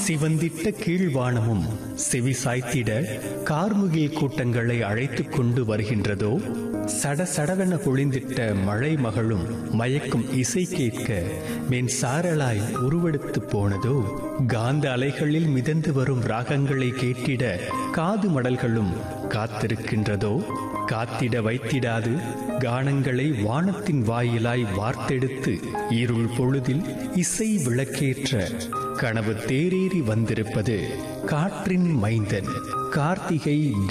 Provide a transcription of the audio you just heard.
சிவந்திட்ட கீழ்வானமும் செவி சாய்த்திட கார்முகில் கூட்டங்களை அழைத்துக் கொண்டு வருகின்றதோ சட சடவென பொழிந்திட்ட மழை மகளும் மயக்கும் இசை கேட்க மென் சாரலாய் உருவெடுத்து போனதோ காந்த அலைகளில் மிதந்து வரும் ராகங்களை கேட்டிட காது மடல்களும் காத்திருக்கின்றதோ காத்திட வைத்திடாது கானங்களை வானத்தின் வாயிலாய் வார்த்தெடுத்து இருள் பொழுதில் இசை விளக்கேற்ற கனவு தேரேறி வந்திருப்பது காற்றின் மைந்தன் கார்த்திகை